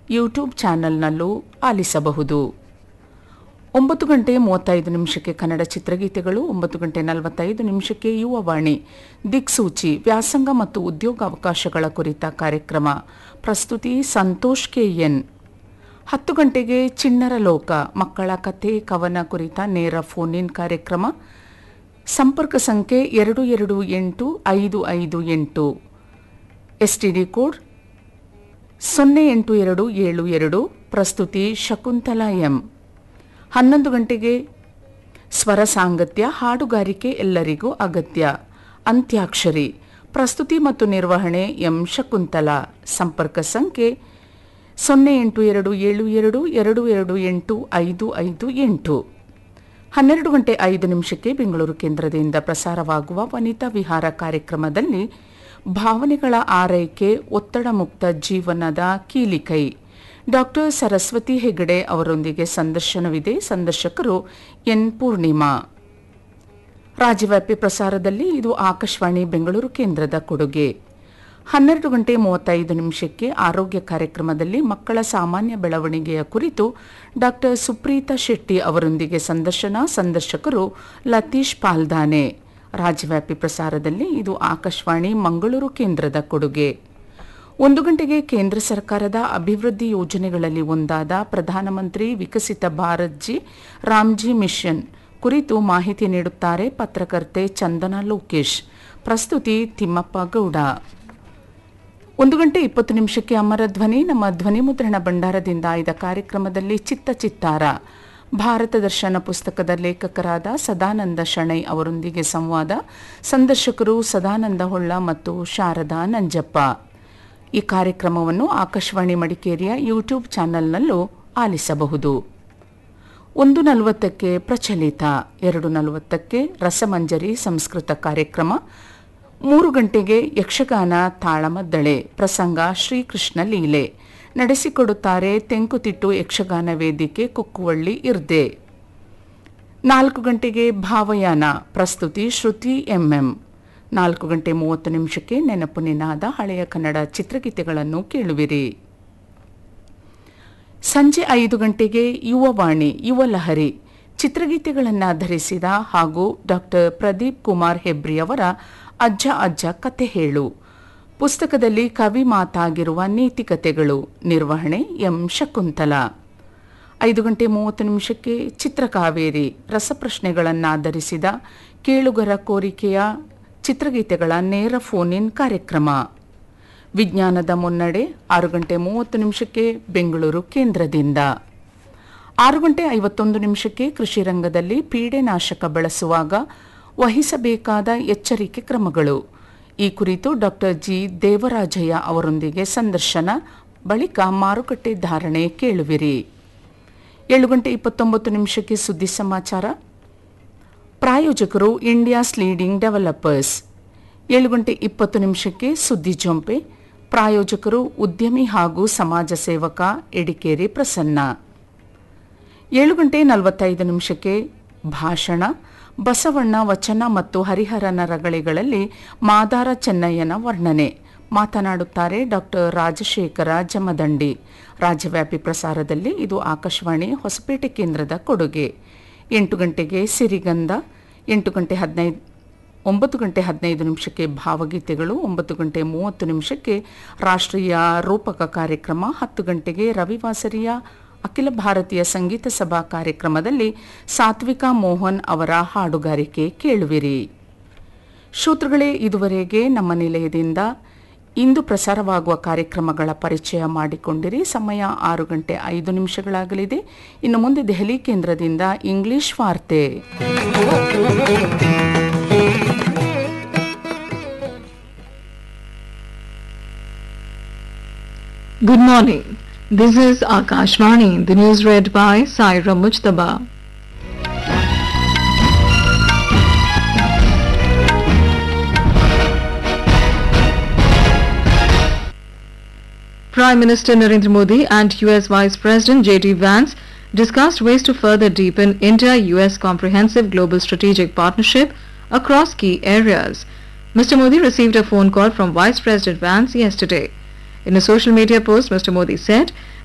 YouTube ಚಾನೆಲ್ನಲ್ಲೂ ಆಲಿಸಬಹುದು ಒಂಬತ್ತು ಗಂಟೆ ಮೂವತ್ತೈದು ನಿಮಿಷಕ್ಕೆ ಕನ್ನಡ ಚಿತ್ರಗೀತೆಗಳು ಒಂಬತ್ತು ಗಂಟೆ ನಲವತ್ತೈದು ನಿಮಿಷಕ್ಕೆ ಯುವವಾಣಿ ದಿಕ್ಸೂಚಿ ವ್ಯಾಸಂಗ ಮತ್ತು ಉದ್ಯೋಗಾವಕಾಶಗಳ ಕುರಿತ ಕಾರ್ಯಕ್ರಮ ಪ್ರಸ್ತುತಿ ಸಂತೋಷ್ ಕೆಎನ್ ಹತ್ತು ಗಂಟೆಗೆ ಚಿಣ್ಣರ ಲೋಕ ಮಕ್ಕಳ ಕಥೆ ಕವನ ಕುರಿತ ನೇರ ಫೋನ್ ಇನ್ ಕಾರ್ಯಕ್ರಮ ಸಂಪರ್ಕ ಸಂಖ್ಯೆ ಎರಡು ಎರಡು ಎಂಟು ಐದು ಐದು ಎಂಟು ಎಸ್ಟಿಡಿ ಕೋಡ್ ಸೊನ್ನೆ ಎಂಟು ಎರಡು ಏಳು ಎರಡು ಪ್ರಸ್ತುತಿ ಶಕುಂತಲಾ ಎಂ ಹನ್ನೊಂದು ಗಂಟೆಗೆ ಸ್ವರ ಸಾಂಗತ್ಯ ಹಾಡುಗಾರಿಕೆ ಎಲ್ಲರಿಗೂ ಅಗತ್ಯ ಅಂತ್ಯಾಕ್ಷರಿ ಪ್ರಸ್ತುತಿ ಮತ್ತು ನಿರ್ವಹಣೆ ಎಂ ಶಕುಂತಲಾ ಸಂಪರ್ಕ ಸಂಖ್ಯೆ ಸೊನ್ನೆ ಎಂಟು ಎರಡು ಏಳು ಎರಡು ಎರಡು ಎರಡು ಎಂಟು ಐದು ಐದು ಎಂಟು ಹನ್ನೆರಡು ಗಂಟೆ ಐದು ನಿಮಿಷಕ್ಕೆ ಬೆಂಗಳೂರು ಕೇಂದ್ರದಿಂದ ಪ್ರಸಾರವಾಗುವ ವನಿತಾ ವಿಹಾರ ಕಾರ್ಯಕ್ರಮದಲ್ಲಿ ಭಾವನೆಗಳ ಆರೈಕೆ ಒತ್ತಡ ಮುಕ್ತ ಜೀವನದ ಕೀಲಿಕೈ ಡಾಕ್ಟರ್ ಸರಸ್ವತಿ ಹೆಗಡೆ ಅವರೊಂದಿಗೆ ಸಂದರ್ಶನವಿದೆ ಸಂದರ್ಶಕರು ಎನ್ ಪೂರ್ಣಿಮಾ ರಾಜ್ಯವ್ಯಾಪಿ ಪ್ರಸಾರದಲ್ಲಿ ಇದು ಆಕಾಶವಾಣಿ ಬೆಂಗಳೂರು ಕೇಂದ್ರದ ಕೊಡುಗೆ ಹನ್ನೆರಡು ಗಂಟೆ ಮೂವತ್ತೈದು ನಿಮಿಷಕ್ಕೆ ಆರೋಗ್ಯ ಕಾರ್ಯಕ್ರಮದಲ್ಲಿ ಮಕ್ಕಳ ಸಾಮಾನ್ಯ ಬೆಳವಣಿಗೆಯ ಕುರಿತು ಡಾಕ್ಟರ್ ಸುಪ್ರೀತಾ ಶೆಟ್ಟಿ ಅವರೊಂದಿಗೆ ಸಂದರ್ಶನ ಸಂದರ್ಶಕರು ಲತೀಶ್ ಪಾಲ್ದಾನೆ ರಾಜ್ಯವ್ಯಾಪಿ ಪ್ರಸಾರದಲ್ಲಿ ಇದು ಆಕಾಶವಾಣಿ ಮಂಗಳೂರು ಕೇಂದ್ರದ ಕೊಡುಗೆ ಒಂದು ಗಂಟೆಗೆ ಕೇಂದ್ರ ಸರ್ಕಾರದ ಅಭಿವೃದ್ಧಿ ಯೋಜನೆಗಳಲ್ಲಿ ಒಂದಾದ ಪ್ರಧಾನಮಂತ್ರಿ ವಿಕಸಿತ ಭಾರತ್ ಜಿ ರಾಮ್ಜಿ ಮಿಷನ್ ಕುರಿತು ಮಾಹಿತಿ ನೀಡುತ್ತಾರೆ ಪತ್ರಕರ್ತೆ ಚಂದನ ಲೋಕೇಶ್ ಪ್ರಸ್ತುತಿ ತಿಮ್ಮಪ್ಪ ಗೌಡ ಒಂದು ಗಂಟೆ ಇಪ್ಪತ್ತು ನಿಮಿಷಕ್ಕೆ ಅಮರ ಧ್ವನಿ ನಮ್ಮ ಧ್ವನಿ ಮುದ್ರಣ ಭಂಡಾರದಿಂದ ಆಯ್ದ ಕಾರ್ಯಕ್ರಮದಲ್ಲಿ ಚಿತ್ತ ಚಿತ್ತಾರ ಭಾರತ ದರ್ಶನ ಪುಸ್ತಕದ ಲೇಖಕರಾದ ಸದಾನಂದ ಶಣೈ ಅವರೊಂದಿಗೆ ಸಂವಾದ ಸಂದರ್ಶಕರು ಸದಾನಂದ ಹೊಳ್ಳ ಮತ್ತು ಶಾರದಾ ನಂಜಪ್ಪ ಈ ಕಾರ್ಯಕ್ರಮವನ್ನು ಆಕಾಶವಾಣಿ ಮಡಿಕೇರಿಯ ಯೂಟ್ಯೂಬ್ ಚಾನೆಲ್ನಲ್ಲೂ ಆಲಿಸಬಹುದು ಒಂದು ನಲವತ್ತಕ್ಕೆ ಪ್ರಚಲಿತ ಎರಡು ನಲವತ್ತಕ್ಕೆ ರಸಮಂಜರಿ ಸಂಸ್ಕೃತ ಕಾರ್ಯಕ್ರಮ ಮೂರು ಗಂಟೆಗೆ ಯಕ್ಷಗಾನ ತಾಳಮದ್ದಳೆ ಪ್ರಸಂಗ ಶ್ರೀಕೃಷ್ಣ ಲೀಲೆ ನಡೆಸಿಕೊಡುತ್ತಾರೆ ತೆಂಕುತಿಟ್ಟು ಯಕ್ಷಗಾನ ವೇದಿಕೆ ಕುಕ್ಕುವಳ್ಳಿ ಇರ್ದೆ ನಾಲ್ಕು ಗಂಟೆಗೆ ಭಾವಯಾನ ಪ್ರಸ್ತುತಿ ಶ್ರುತಿ ಎಂಎಂ ನಾಲ್ಕು ಗಂಟೆ ಮೂವತ್ತು ನಿಮಿಷಕ್ಕೆ ನೆನಪು ನಿನಾದ ಹಳೆಯ ಕನ್ನಡ ಚಿತ್ರಗೀತೆಗಳನ್ನು ಕೇಳುವಿರಿ ಸಂಜೆ ಐದು ಗಂಟೆಗೆ ಯುವವಾಣಿ ಯುವಲಹರಿ ಚಿತ್ರಗೀತೆಗಳನ್ನು ಧರಿಸಿದ ಹಾಗೂ ಡಾಕ್ಟರ್ ಪ್ರದೀಪ್ ಕುಮಾರ್ ಹೆಬ್ರಿ ಅವರ ಅಜ್ಜ ಅಜ್ಜ ಕತೆ ಹೇಳು ಪುಸ್ತಕದಲ್ಲಿ ಕವಿ ಮಾತಾಗಿರುವ ನೀತಿಕತೆಗಳು ನಿರ್ವಹಣೆ ಎಂ ಶಕುಂತಲಾ ಐದು ಗಂಟೆ ಮೂವತ್ತು ನಿಮಿಷಕ್ಕೆ ಚಿತ್ರಕಾವೇರಿ ರಸಪ್ರಶ್ನೆಗಳನ್ನಾಧರಿಸಿದ ಕೇಳುಗರ ಕೋರಿಕೆಯ ಚಿತ್ರಗೀತೆಗಳ ನೇರ ಫೋನ್ ಇನ್ ಕಾರ್ಯಕ್ರಮ ವಿಜ್ಞಾನದ ಮುನ್ನಡೆ ಆರು ಗಂಟೆ ಮೂವತ್ತು ನಿಮಿಷಕ್ಕೆ ಬೆಂಗಳೂರು ಕೇಂದ್ರದಿಂದ ಆರು ಗಂಟೆ ಐವತ್ತೊಂದು ನಿಮಿಷಕ್ಕೆ ಕೃಷಿ ರಂಗದಲ್ಲಿ ಪೀಡೆ ನಾಶಕ ಬಳಸುವಾಗ ವಹಿಸಬೇಕಾದ ಎಚ್ಚರಿಕೆ ಕ್ರಮಗಳು ಈ ಕುರಿತು ಡಾಕ್ಟರ್ ಜಿ ದೇವರಾಜಯ್ಯ ಅವರೊಂದಿಗೆ ಸಂದರ್ಶನ ಬಳಿಕ ಮಾರುಕಟ್ಟೆ ಧಾರಣೆ ಕೇಳುವಿರಿ ಏಳು ಗಂಟೆ ಇಪ್ಪತ್ತೊಂಬತ್ತು ನಿಮಿಷಕ್ಕೆ ಸುದ್ದಿ ಸಮಾಚಾರ ಪ್ರಾಯೋಜಕರು ಇಂಡಿಯಾಸ್ ಲೀಡಿಂಗ್ ಡೆವಲಪರ್ಸ್ ಏಳು ಗಂಟೆ ಇಪ್ಪತ್ತು ನಿಮಿಷಕ್ಕೆ ಸುದ್ದಿ ಜೊಂಪೆ ಪ್ರಾಯೋಜಕರು ಉದ್ಯಮಿ ಹಾಗೂ ಸಮಾಜ ಸೇವಕ ಎಡಿಕೇರಿ ಪ್ರಸನ್ನ ಏಳು ಗಂಟೆ ನಲವತ್ತೈದು ನಿಮಿಷಕ್ಕೆ ಭಾಷಣ ಬಸವಣ್ಣ ವಚನ ಮತ್ತು ಹರಿಹರನ ರಗಳೆಗಳಲ್ಲಿ ಮಾದಾರ ಚೆನ್ನಯ್ಯನ ವರ್ಣನೆ ಮಾತನಾಡುತ್ತಾರೆ ಡಾಕ್ಟರ್ ರಾಜಶೇಖರ ಜಮದಂಡಿ ರಾಜ್ಯವ್ಯಾಪಿ ಪ್ರಸಾರದಲ್ಲಿ ಇದು ಆಕಾಶವಾಣಿ ಹೊಸಪೇಟೆ ಕೇಂದ್ರದ ಕೊಡುಗೆ ಎಂಟು ಗಂಟೆಗೆ ಸಿರಿಗಂಧ ಎಂಟು ಗಂಟೆ ಹದಿನೈದು ಒಂಬತ್ತು ಗಂಟೆ ಹದಿನೈದು ನಿಮಿಷಕ್ಕೆ ಭಾವಗೀತೆಗಳು ಒಂಬತ್ತು ಗಂಟೆ ಮೂವತ್ತು ನಿಮಿಷಕ್ಕೆ ರಾಷ್ಟ್ರೀಯ ರೂಪಕ ಕಾರ್ಯಕ್ರಮ ಹತ್ತು ಗಂಟೆಗೆ ರವಿವಾಸರಿಯ ಅಖಿಲ ಭಾರತೀಯ ಸಂಗೀತ ಸಭಾ ಕಾರ್ಯಕ್ರಮದಲ್ಲಿ ಸಾತ್ವಿಕಾ ಮೋಹನ್ ಅವರ ಹಾಡುಗಾರಿಕೆ ಕೇಳುವಿರಿ ಶ್ರೋತೃಗಳೇ ಇದುವರೆಗೆ ನಮ್ಮ ನಿಲಯದಿಂದ ಇಂದು ಪ್ರಸಾರವಾಗುವ ಕಾರ್ಯಕ್ರಮಗಳ ಪರಿಚಯ ಮಾಡಿಕೊಂಡಿರಿ ಸಮಯ ಆರು ಗಂಟೆ ಐದು ನಿಮಿಷಗಳಾಗಲಿದೆ ಇನ್ನು ಮುಂದೆ ದೆಹಲಿ ಕೇಂದ್ರದಿಂದ ಇಂಗ್ಲಿಷ್ ವಾರ್ತೆ Good morning. This is Akashvani, the news read by Saira Mujtaba. Prime Minister Narendra Modi and US Vice President J.D. Vance discussed ways to further deepen India-US comprehensive global strategic partnership across key areas. Mr. Modi received a phone call from Vice President Vance yesterday. In a social media post, Mr. Modi said